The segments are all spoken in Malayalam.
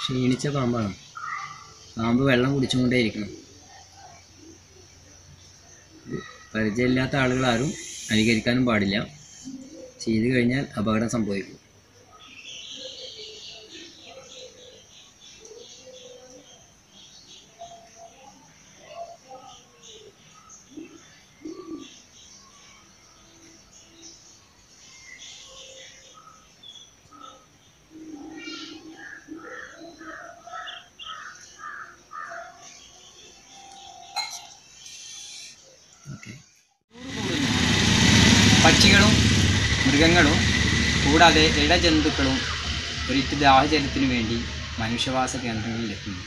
ക്ഷീണിച്ച പാമ്പാണ് പാമ്പ് വെള്ളം കുടിച്ചുകൊണ്ടേയിരിക്കണം പരിചയമില്ലാത്ത ആളുകൾ ആരും അനുകരിക്കാനും പാടില്ല ചെയ്തു കഴിഞ്ഞാൽ അപകടം സംഭവിക്കും ഓക്കെ പക്ഷികളും മൃഗങ്ങളും കൂടാതെ ഇഴജന്തുക്കളും ഒരിറ്റ് ദാഹജലത്തിനു വേണ്ടി മനുഷ്യവാസ കേന്ദ്രങ്ങളിൽ എത്തുന്നു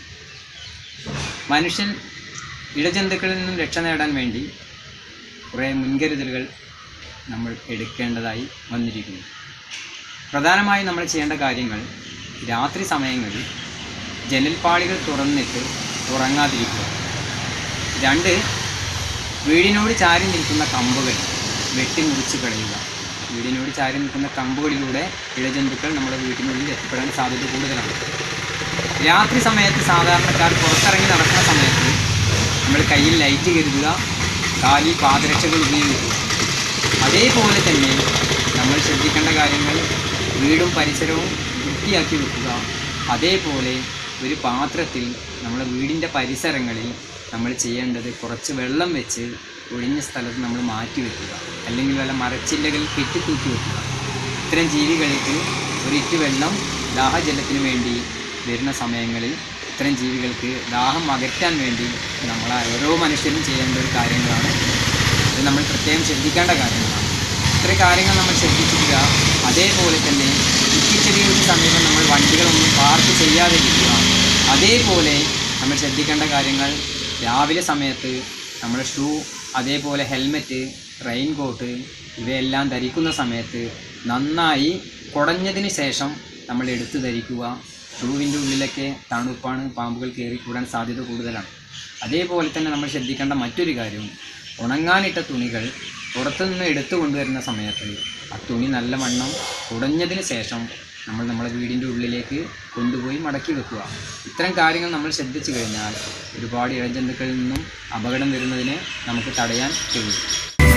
മനുഷ്യൻ ഇഴജന്തുക്കളിൽ നിന്നും രക്ഷ നേടാൻ വേണ്ടി കുറേ മുൻകരുതലുകൾ നമ്മൾ എടുക്കേണ്ടതായി വന്നിരിക്കുന്നു പ്രധാനമായും നമ്മൾ ചെയ്യേണ്ട കാര്യങ്ങൾ രാത്രി സമയങ്ങളിൽ ജനൽപ്പാളികൾ തുറന്നിട്ട് ഉറങ്ങാതിരിക്കുക രണ്ട് വീടിനോട് ചാരി നിൽക്കുന്ന കമ്പുകൾ വെട്ടിമുറിച്ച് കളയുക വീടിനോട് ചാരി നിൽക്കുന്ന കമ്പുകളിലൂടെ ഇഴജന്തുക്കൾ നമ്മുടെ വീട്ടിനുള്ളിൽ എത്തിപ്പെടാൻ സാധ്യത കൂടുതലാണ് രാത്രി സമയത്ത് സാധാരണക്കാർ പുറത്തിറങ്ങി നടക്കുന്ന സമയത്ത് നമ്മൾ കയ്യിൽ ലൈറ്റ് കരുതുക കാലിൽ പാദരക്ഷകൾ ഉപയോഗിക്കുക അതേപോലെ തന്നെ നമ്മൾ ശ്രദ്ധിക്കേണ്ട കാര്യങ്ങൾ വീടും പരിസരവും വൃത്തിയാക്കി വെക്കുക അതേപോലെ ഒരു പാത്രത്തിൽ നമ്മുടെ വീടിൻ്റെ പരിസരങ്ങളിൽ നമ്മൾ ചെയ്യേണ്ടത് കുറച്ച് വെള്ളം വെച്ച് ഒഴിഞ്ഞ സ്ഥലത്ത് നമ്മൾ മാറ്റി വെക്കുക അല്ലെങ്കിൽ വല്ല മരച്ചില്ലകൾ കെട്ടിത്തൂക്കി വെക്കുക ഇത്തരം ജീവികൾക്ക് ഒരിറ്റ് വെള്ളം ദാഹജലത്തിന് വേണ്ടി വരുന്ന സമയങ്ങളിൽ ഇത്തരം ജീവികൾക്ക് ദാഹം അകറ്റാൻ വേണ്ടി നമ്മൾ ഓരോ മനുഷ്യരും ചെയ്യേണ്ട ഒരു കാര്യങ്ങളാണ് ഇത് നമ്മൾ പ്രത്യേകം ശ്രദ്ധിക്കേണ്ട കാര്യങ്ങളാണ് ഇത്രയും കാര്യങ്ങൾ നമ്മൾ ശ്രദ്ധിച്ചിരിക്കുക അതേപോലെ തന്നെ കുറ്റിച്ചെടികൾക്ക് സമീപം നമ്മൾ വണ്ടികളൊന്നും പാർക്ക് ചെയ്യാതെ ഇരിക്കുക അതേപോലെ നമ്മൾ ശ്രദ്ധിക്കേണ്ട കാര്യങ്ങൾ രാവിലെ സമയത്ത് നമ്മുടെ ഷൂ അതേപോലെ ഹെൽമെറ്റ് റെയിൻ കോട്ട് ഇവയെല്ലാം ധരിക്കുന്ന സമയത്ത് നന്നായി കുടഞ്ഞതിന് ശേഷം നമ്മൾ എടുത്ത് ധരിക്കുക ഷൂവിൻ്റെ ഉള്ളിലൊക്കെ തണുപ്പാണ് പാമ്പുകൾ കയറിക്കൂടാൻ സാധ്യത കൂടുതലാണ് അതേപോലെ തന്നെ നമ്മൾ ശ്രദ്ധിക്കേണ്ട മറ്റൊരു കാര്യം ഉണങ്ങാനിട്ട തുണികൾ പുറത്തുനിന്ന് എടുത്തു കൊണ്ടുവരുന്ന സമയത്ത് ആ തുണി നല്ല വണ്ണം കുടഞ്ഞതിന് ശേഷം നമ്മൾ നമ്മുടെ വീടിൻ്റെ ഉള്ളിലേക്ക് കൊണ്ടുപോയി മടക്കി വെക്കുക ഇത്തരം കാര്യങ്ങൾ നമ്മൾ ശ്രദ്ധിച്ചു കഴിഞ്ഞാൽ ഒരുപാട് ഇഴജന്തുക്കളിൽ നിന്നും അപകടം വരുന്നതിനെ നമുക്ക് തടയാൻ കഴിയും